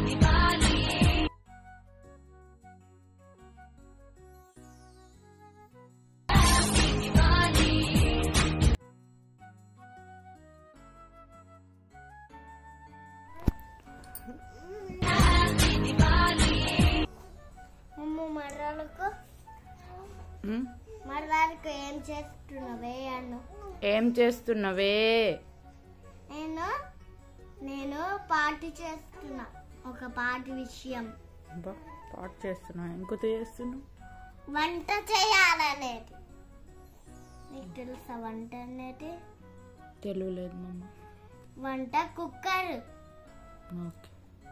అమ్మ మర్రాలకు ఉమ్, మర్రాలకు ఏం చేస్తున్నావే అన్ను ఏం చేస్తున్నవే నేను నేను పార్టీ చేస్తున్నా ఒక పార్టీ విషయం అబ్బా, పాటు చేస్తున్నా ఇంకొత చేస్తున్నావు వంట చేయాలనేది నీకు తెలుసా వంట అనేది తెలియలేదు మమ్మ వంట కుక్కర్ ఓకే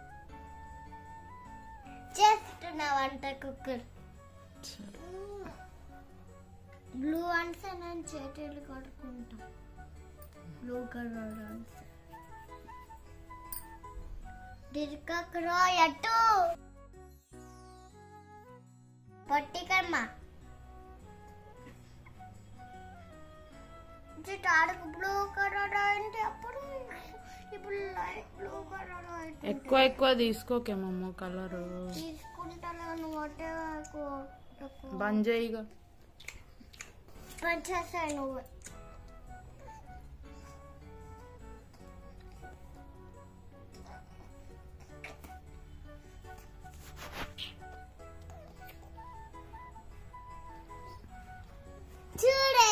చేస్తున్నా వంట కుక్కర్ సరే బ్లూ అంటే నేను చేతులు కొడుకుంటా బ్లూ కలర్ అంటే డిర్కక్రో ఎట్టు పొట్టికమ్మ ఆడకు బ్లూ కలర్ అంటే అప్పుడు ఇప్పుడు లైట్ బ్లూ కలర్ అయితే ఎక్కువ ఎక్కువ తీసుకోకే మమ్మ కలరు తీసుకుంటాను ఒకటే ఎక్కువ బంద్ చేయిగా పనిచేస్తాయి నువ్వు చూడే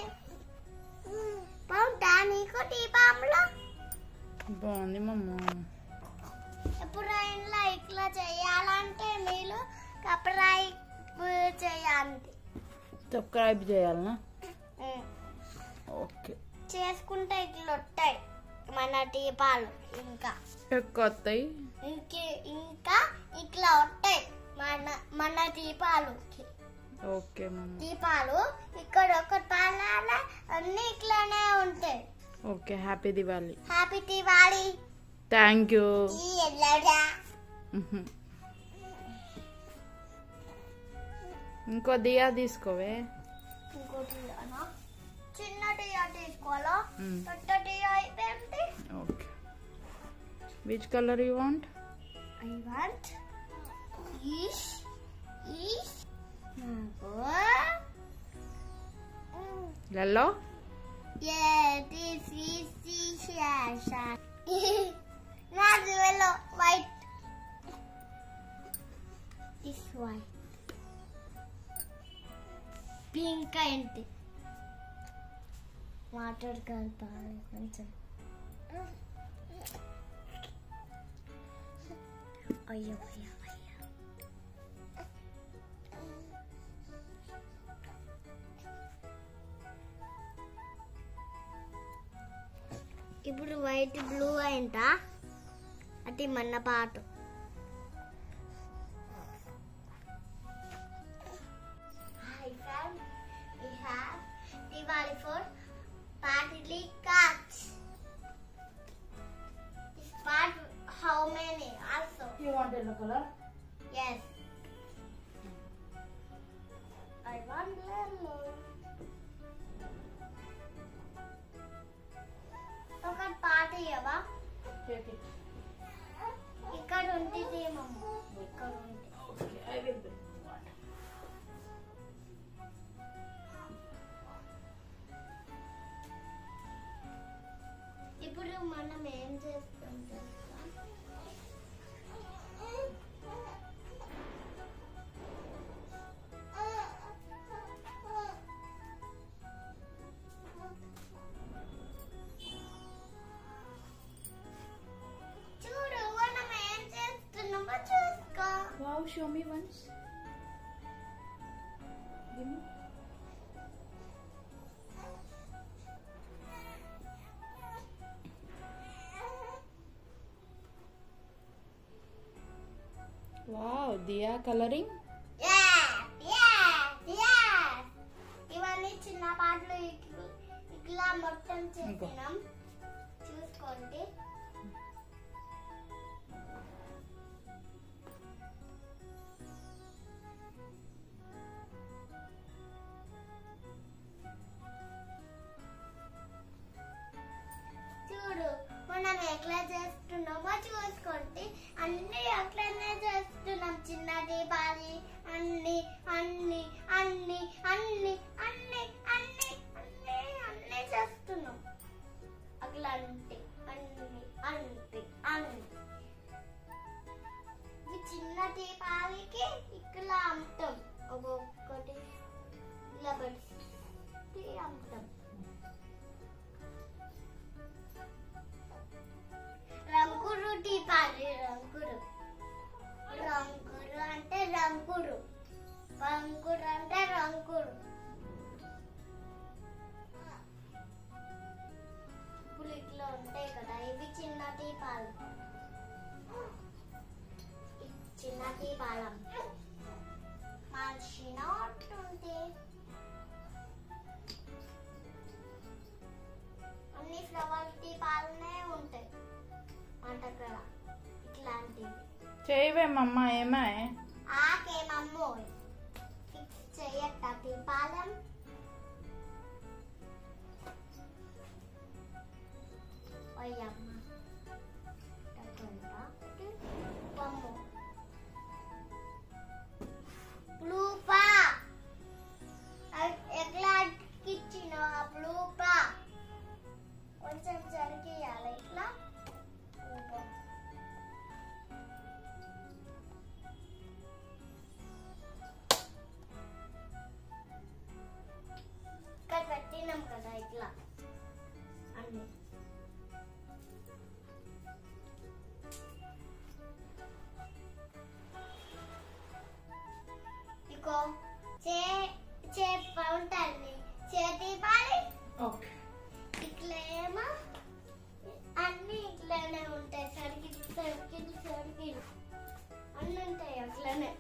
బాగుంటా నీకు టీ పాములో బాగుంది మమ్మ ఎప్పుడైనా ఇట్లా చేయాలంటే మీరు సబ్స్క్రైబ్ చేయండి సబ్స్క్రైబ్ చేయాలనా ఉం. ఓకే చేసుకుంటే ఇట్లా వస్తాయి మన టీపాలు ఇంకా ఎక్కువ వస్తాయి ఇంకే ఇంకా ఇట్లా వస్తాయి మన మన దీపాలు ఓకే మమ్మ దీపాలు ఇక్కడ ఒక పాలాల అన్ని ఇట్లానే ఉంటాయి okay happy Diwali happy Diwali thank you ఈ ఎల్లడా ఇంకో దియా తీసుకోవే ఇంకోటి ఇలానా? చిన్న టీయా తీసుకోవాలా మ్మ్. పెద్ద టీయా అయిపోయింది okay which colour you want I want ఈష్ ఈష్ నాకు yellow Yeah, this is the Shasha. Not yellow, white. This white. Pink ఏంటి వాటర్ కలపాలి కొంచెం అయ్యో అయ్యో అయ్యో ఇప్పుడు వైట్ బ్లూ అయిందా అది మన పాట Hi fam, we have Diwali for partly cards. This part how many also? You want yellow colour Yes. I want yellow. ఒక పాట ఇవ్వవా ఇక్కడ ఉంటుంది మమ్మ ఇక్కడ ఉంటుంది ఇప్పుడు మనం ఏం చేస్తాం తెలుసా చూడు మనం ఏం చేస్తున్నామో చూసుకో wow show me once wow diya colouring Yeah, yeah, yeah. ఇవన్నీ చిన్న పాటలు ఇట్ల- ఇట్లా మొత్తం చేసినాం చూసుకోండి చూడు మనం ఎట్లా చేస్తున్నామో చూసుకోండి అన్ని చిన్న దీపాలి అన్ని అన్ని అన్ని అన్ని అన్ని అన్ని అన్ని అన్ని చేస్తున్నాం అట్లాంటి అన్ని అన్ని అన్ని ఈ చిన్న దీపాలకి ఇక్కడ అమ్ముతాం ఒక్కొక్కటి ఇలా పెట్టి అమ్ముతాం రంగురు దీపాలి రంగురు రంగురు అంటే రంగురు రంగురు అంటే రంగురు ఇప్పుడు ఇట్లా ఉంటాయి కదా ఇవి చిన్న దీపాలు ఇది చిన్న దీపాలం మనిషి ఉంటుంది అన్ని ఫ్లవర్ దీపాలనే ఉంటాయి వంటకడ ఇట్లాంటివి చేయవేమమ్మా ఏమాయ్ ఆకేమమ్మో ఫిక్స్ చేయట దీపాలం ఓయమ్మ తప్పంతా బొమ్మ బ్లూపా ఎట్లా అతికిచ్చిన బ్లూపా కొంచెం జరిగియాలి ఇట్లా ఊపా. ఇక్కడ పెట్టినాం కదా ఇట్లా అన్ని ఇగో చే చే ఉంటుంది చేతి పాలి ఓకే ఇట్లా ఏమో అన్ని ఇట్లానే ఉంటాయి సర్కిల్ సర్కిల్ సర్కిల్ అన్ని ఉంటాయి అట్లనే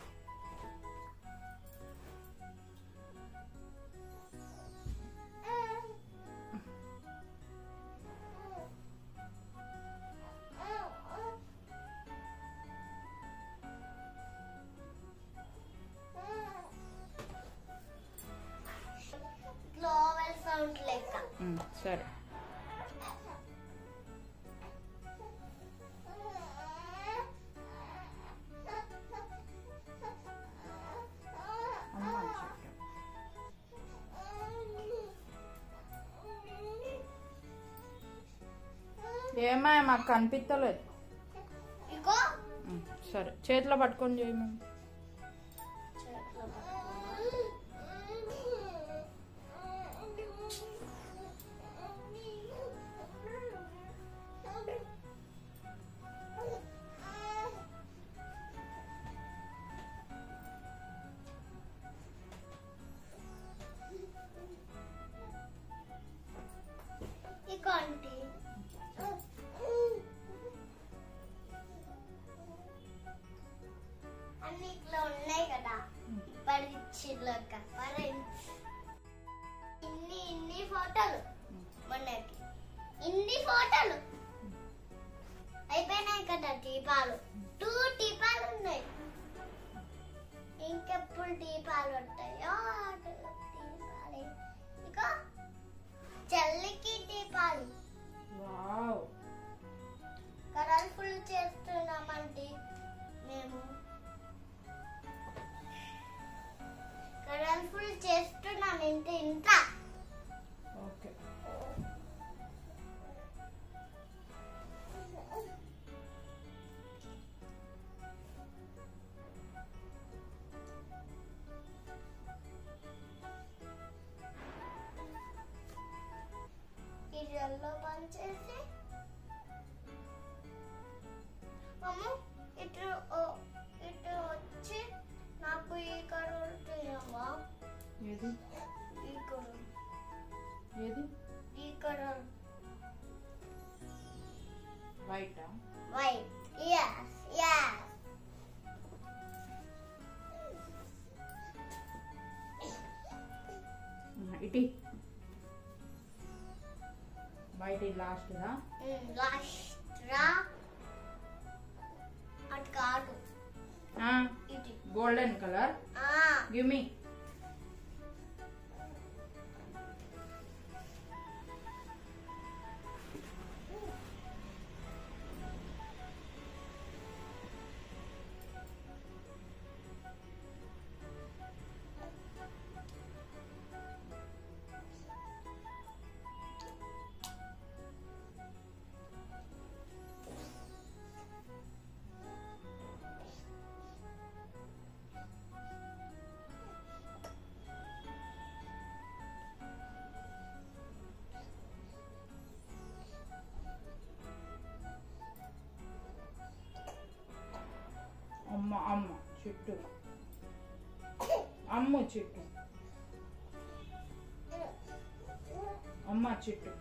గ్లోవల్ సౌండ్ లెక్క సరే అమ్మ చెప్పు. ఏమాయ్ మాకు కనిపించలేదు ఇగో ఉమ్, సరే చేతిలో పట్టుకొని చేయమని ఇగోండి అన్ని ఇట్లా ఉన్నాయి కదా పరిచిలోక పరెంట్స్ ఇన్ని ఇన్ని ఫోటోలు మనకి ఇన్ని ఫోటోలు అయిపోయినాయి కదా దీపాలు టూ దీపాలు ఉన్నాయి ఇంకెప్పుడు దీపాలు ఉంటాయో అటు దీపాలు ఇక చల్లికి దీపాలు వావ్ కలర్ఫుల్ చేస్తున్నామండి మేము కలర్ఫుల్ చేస్తున్నాం ఇంత ఇంత ఓకే ఇది ఎల్లో పనిచేసి అమ్మ ఇటు ఓ- ఇటు వచ్చి నాకు ఈ కలర్ తీయవా ఏది ఈ కలర్ ఏది ఈ కలర్ వైటా వైట్ ఎస్ ఎస్ ఇటీ వైట్ లాస్ట్గా లాస్ట్ రా అటు కాదు ఇటు గోల్డెన్ కలర్ ఆ గివ్ మీ చెట్టు అమ్ము చెట్టు అమ్మ చెట్టు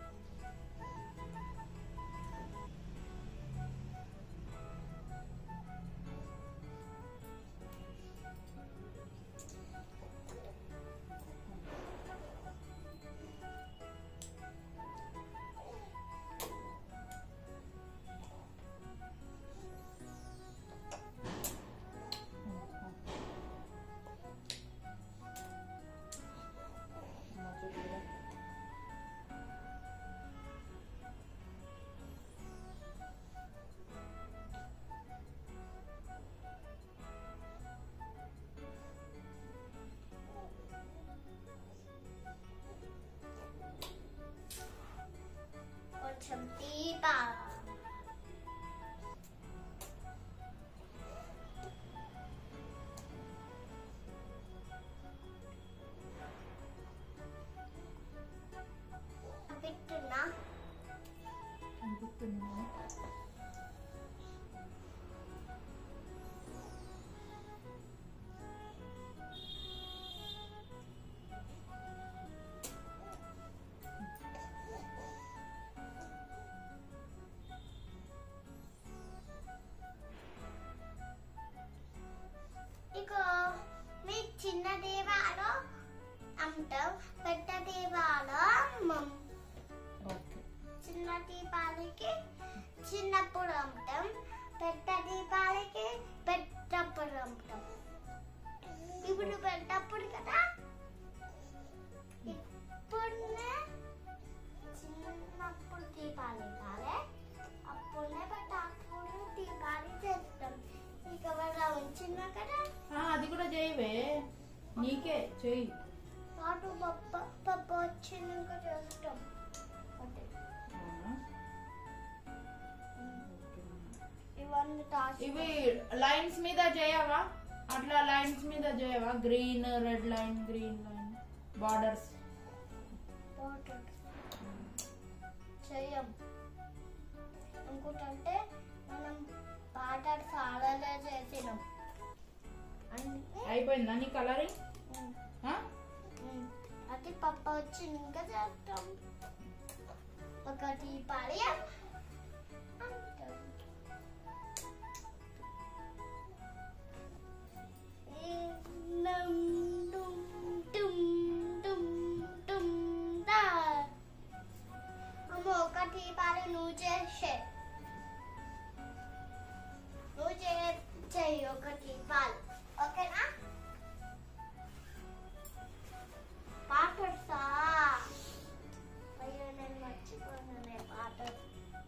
అమ్మ చెట్టు కొంచెం దీపా పెట్టున్నా కనిపిస్తుందా ఇగో మీ చిన్న దీపాలు అమ్ముతాం పెద్ద దీపాలు అమ్మం ఓకే చిన్న దీపాలకి చిన్నప్పుడు అమ్ముతాం పెద్ద దీపాలకి పెద్దప్పుడు అమ్ముతాం ఇప్పుడు పెద్దప్పుడు కదా ఇప్పుడునే చిన్నప్పుడు దీపాలు కాలే అప్పుడునే పెద్దప్పుడు దీపాలు చేస్తాం ఇక వాళ్ళ ఉంచిన కదా ఆ, అది కూడా చేయవే నీకే చెయ్యి పాటు పప్ప పప్ప వచ్చినాక చేస్తాం అంటే అవునా? ఓకే. ఇవన్నీ దాచి ఇవి లైన్స్ మీద చేయవా అట్లా లైన్స్ మీద చేయవా green red line green line borders water చెయ్యం ఇంకోటంటే మనం పాటర్ చాలానే చేసినాం అందుకే అయిపోయిందా నీ కలరింగ్ ఉమ్, ఆ? ఉమ్, అది పప్ప వచ్చి ఇంకా చేస్తాం ఒకటి పాడేయం అంటాం నం డుమ్ డుమ్ డుమ్ డుమ్ దా. అమ్మ ఒకటి పాడి నువ్వు చేసే నువ్వు చే చెయ్యి ఒకటి పాలు ఓకేనా పాటర్సా అయ్యో నేను మర్చిపోయానే పాట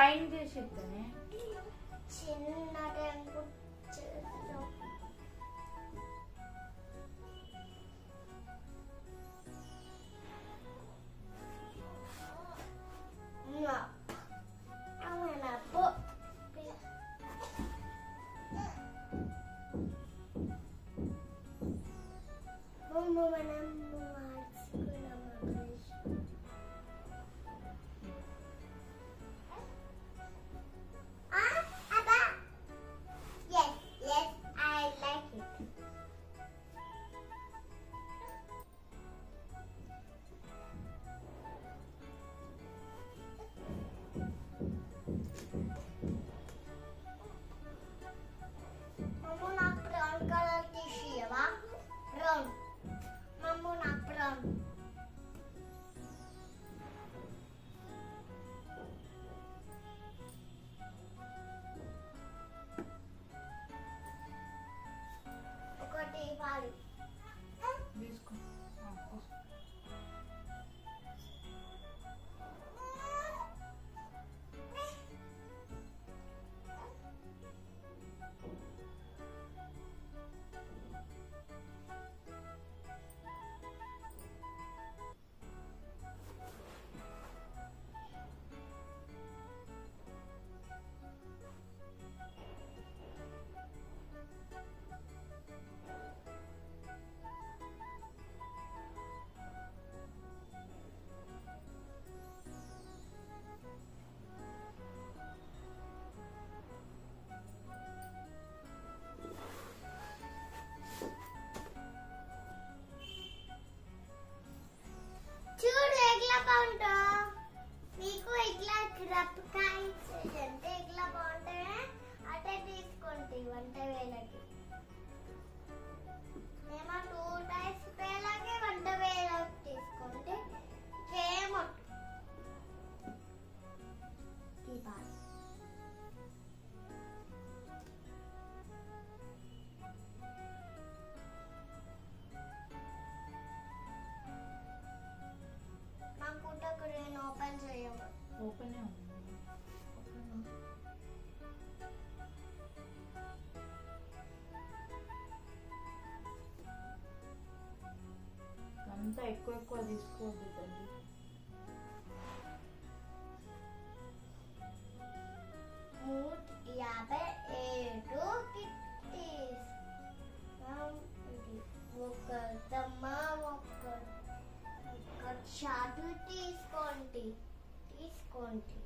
లైన్ చేసి ఇస్తానే చిన్న టెంపు చేస్తాం No. I'm gonna put. Mamma, మనం మార్చుకున్నాం Akash. Ah, Abba. Yes, yes, I like it. మమ్ము నాకు బ్రౌన్ కలర్ తీసియవా బ్రౌన్ మమ్ము నాకు బ్రౌన్ ఒకటి ఇవ్వాలి తీసుకో ఆ, తీసుకో. చూడు ఎట్లా బాగుంటా మీకు ఇట్లా క్రప్పకాయ అంటే ఇట్లా బాగుంటే అటే తీసుకోండి వంట వేలకి మేము టూ టైప్స్ వేలకి వంట వేలకి తీసుకుంటే సేమ్ దీపాలు మా కుట్టకు నేను ఓపెన్ చేయము ఓపెనే ఉంది ఓపెన్ ఉంది. అంతా ఎక్కువ ఎక్కువ తీసుకోవద్దు తల్లి నూట యాభై ఏడు కిట్టీస్ ఇది ఒక దమ్మ ఒక ఒక షార్ట్ తీసుకోండి తీసుకోండి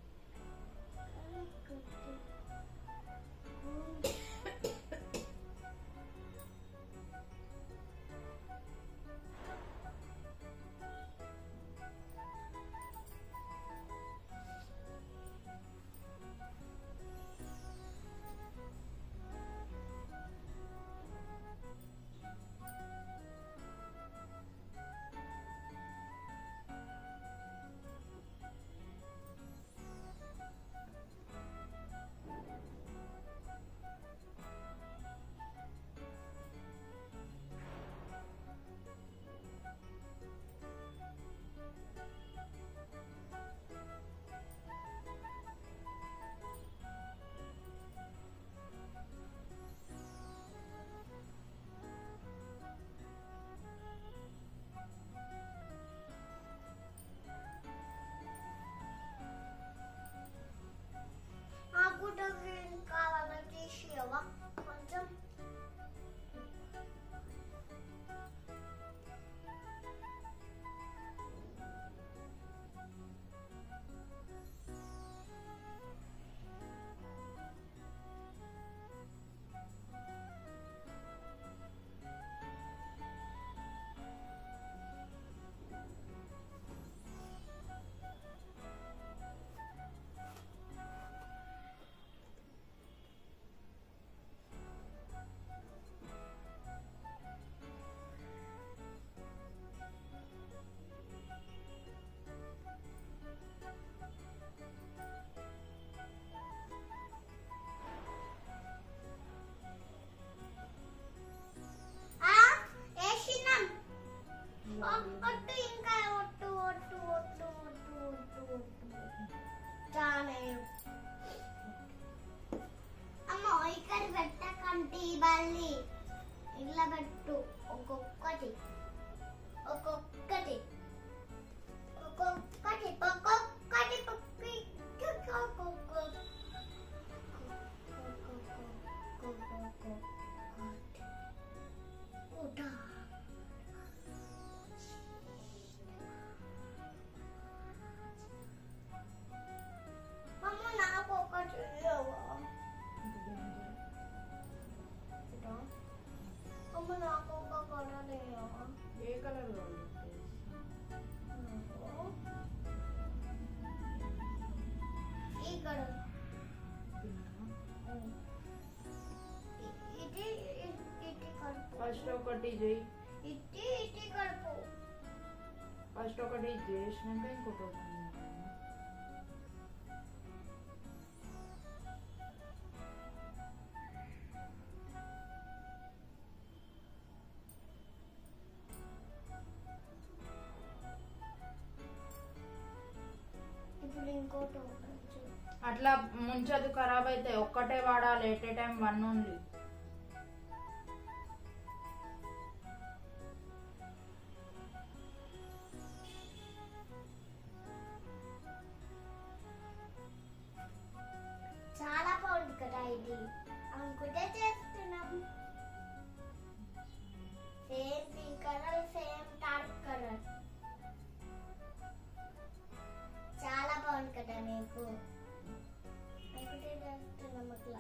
ఆ గుడ్డ గ్రీన్ కావాలా తీసియవా కొంచెం ఆ వేసినాం ఒట్టు ఇంకా ఒట్టు ఒట్టు ఒట్టు ఒట్టు ఒట్టు ఒట్టు చాలా మళ్ళీ ఇలా పెట్టు ఒక్కొక్కటి ఒక్కొక్కటి ఒక్కొక్కటి ఒక్కొక్కటి అమ్మ నాకు ఒకటి ఇవ్వవా? అమ్మ నాకు ఒక కలర్ ఇవ్వవా? ఏ కలర్ కావాలి ఈ కలర్ పింకా? ఇది ఇటు కలుపు ఫస్ట్ ఒకటి చేయి ఇటు ఇటు కలుపు ఫస్ట్ ఒకటి చేసినాక ఇంకొకటి ఇప్పుడు ఇంకోటి ఒకటి చూడు. అట్లా ముంచదు ఖరాబ్ అయితే ఒక్కటే వాడాలి at a time one only చాలా బాగుంది కదా ఇది అనుకుంటే చేస్తున్నాం same pink colour same dark colour చాలా బాగుంది కదా నీకు అనుకుంటే చేస్తున్నాం అట్లా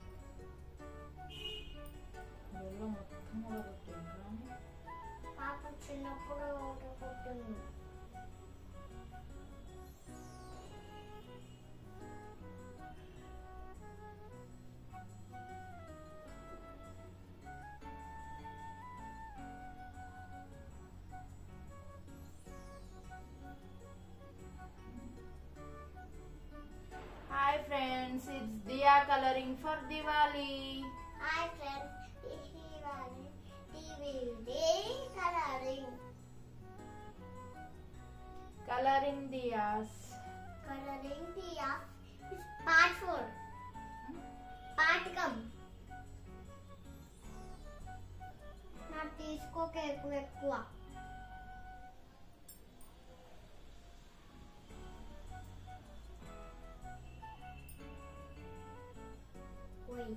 ఇవల్ల మొత్తం కూడా కొట్టింది కానీ పాప చిన్నప్పుడు ఒకటి పుట్టింది hi friends it's diya colouring for Diwali hi friends ఇవాళ TV colouring colouring diyas colouring diya part four part come నాకు తీసుకోక ఎక్కువ ఎక్కువ ఓయ్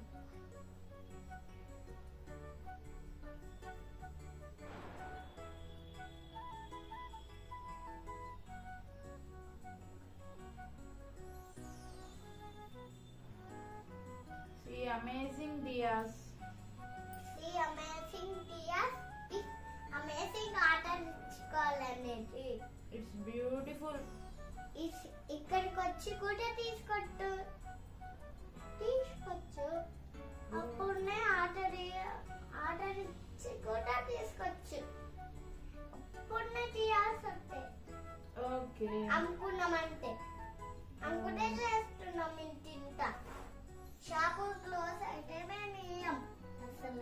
సి అమేజింగ్ దియాస్ ఈ అమేజింగ్ దియాస్ అమేజింగ్ ఆట నేర్చుకోవాలనేది ఇట్స్ బ్యూటిఫుల్ ఇస్- ఇక్కడికి వచ్చి కూడా తీసుకొట్టు తీసుకొచ్చు అప్పుడునే ఆర్డర్ ఆర్డర్ ఇచ్చి కూడా తీసుకొచ్చు అప్పుడునే తీయాల్సి వస్తాయి ఓకే అనుకున్నామంటే అనుకుంటే చేస్తున్నాం ఇంటింత షాపు క్లోజ్ అయితే మేము ఇయ్యం అసలు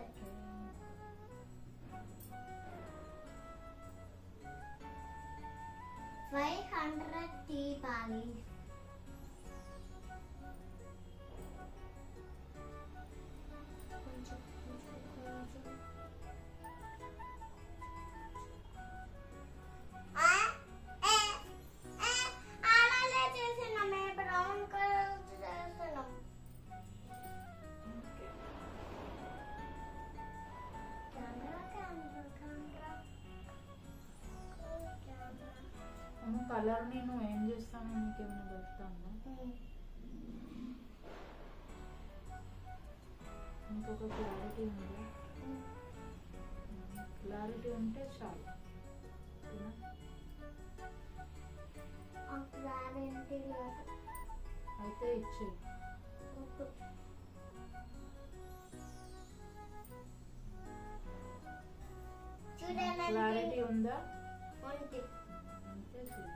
ఫైవ్ హండ్రెడ్ తీపాలి కొంచెం కొంచెం కొంచెం ఆ, ఏ, ఏ, అలాగే చేసినామే బ్రౌన్ కలర్ చేసినాం camera camera camera camera colour నేను ఏం చేస్తాను నీకేమైనా దొరుకుతాను ఇంకొక క్లారిటీ ఉంది క్లారిటీ ఉంటే చాలు ఓకేనా? ఆ గ్యారెంటీ లేదు అయితే ఇచ్చేయి చూడండి క్లారిటీ ఉందా ఉంది అంతే చెయ్యి.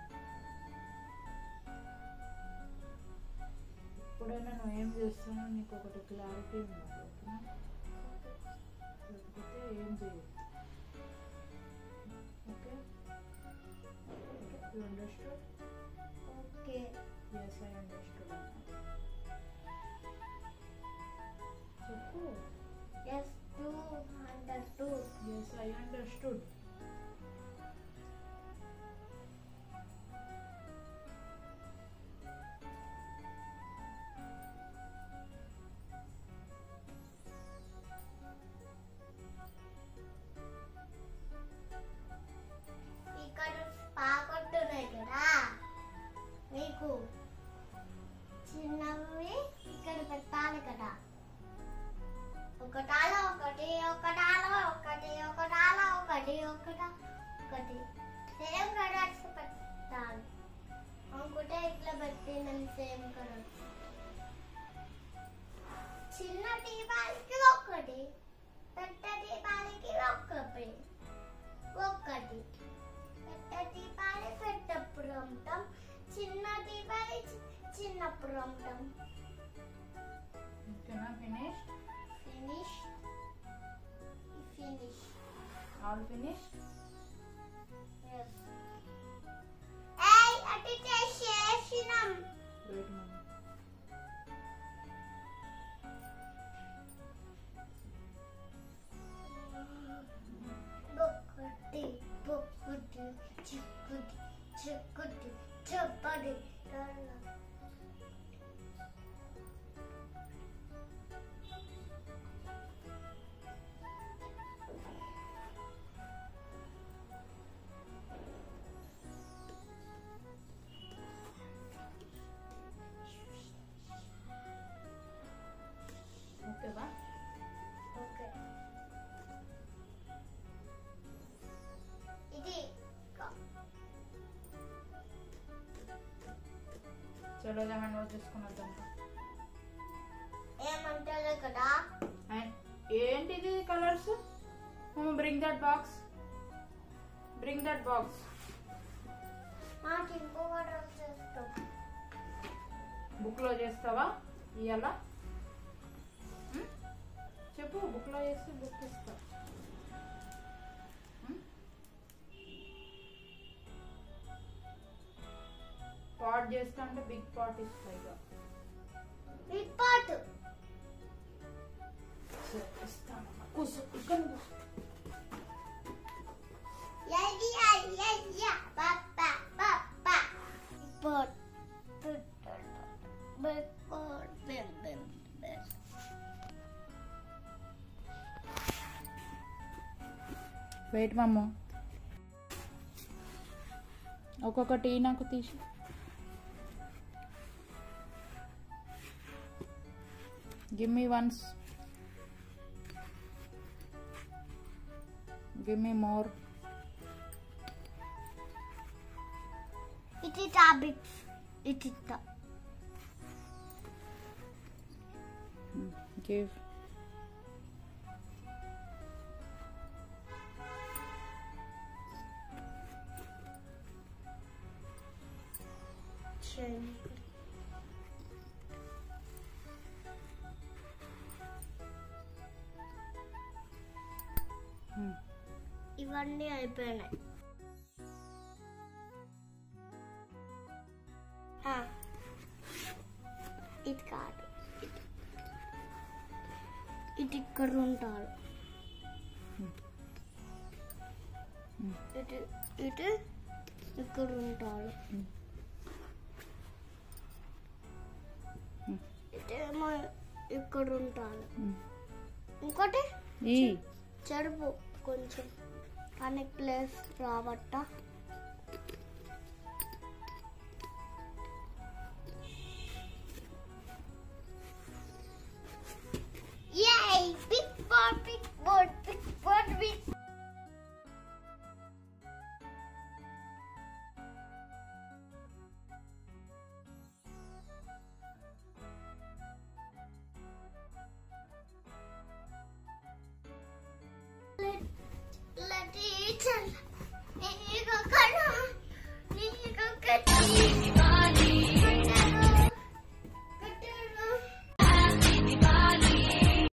ఎప్పుడైనా నువ్వు ఏం చేస్తానో నీకు ఒకటి క్లారిటీ ఉండాలి ఓకేనా లేకపోతే ఏం చేయదు okay you understood okay yes I understood చెప్పు ఎస్ టూ ఐ అండర్స్టూడ్ ఇక్కడ పాకొట్టున్నాయి కదా మీకు చిన్నవి ఇక్కడ పెట్టాలి కదా ఒకటాల ఒకటి ఒకటాల ఒకటి ఒకటాల ఒకటి ఒకట ఒకటి సేమ్ కలర్స్ పెట్టాలి అనుకుంటే ఇట్లా పెట్టినాం సేమ్ కలర్స్ చిన్న దీపాలకి ఒక్కటి పెద్ద దీపాలకి ఒక్కటి ఒక్కటి పెద్ద దీపాలు పెట్టప్పుడు అమ్ముతాం చిన్న దీపాలు చి- చిన్నప్పుడు అమ్ముతాం ఓకేనా finish finish finish all finish ఏయ్ అటు చేసేసినాం వెయిట్ మమ్మీ బొక్కటి బొక్కటి చిక్కుటి చిక్కుటి చెప్పడి ఓకేవా ఓకే ఇది చలో హ్యాండ్ వాష్ చేసుకుని వద్దాం ఏమంటారు కదా అండ్ ఏంటిది colours bring that box bring that box మాకు ఇంకొక డ్రెస్ చేస్తాం బుక్ లో చేస్తావా ఇవాళ చెప్పు బుక్ లో చేస్తే బుక్ ఇస్తా పాట్ చేస్తా అంటే బిగ్ పాట్ ఇస్తా ఇక బిగ్ పాట్ సరే, ఇస్తానమ్మా. కూర్చో ఇక్కడ కూర్చో యయ్యా యయ్యా పాపా పాపా pot big pot big big big wait mamma ఒక్కొక్కటి నాకు తీసి give me once give me more It is a big. It is the. Give chain. ఇవన్నీ అయిపోయినాయి ఆ, ఇది కాదు ఇది. ఇది ఇక్కడ ఉంటారు ఇటు ఇటు ఇక్కడ ఉంటారు ఇటేమో ఇక్కడ ఉంటారు ఇంకోటి ఈ చెరుపు కొంచెం కానీ ప్లేస్ రావట్ట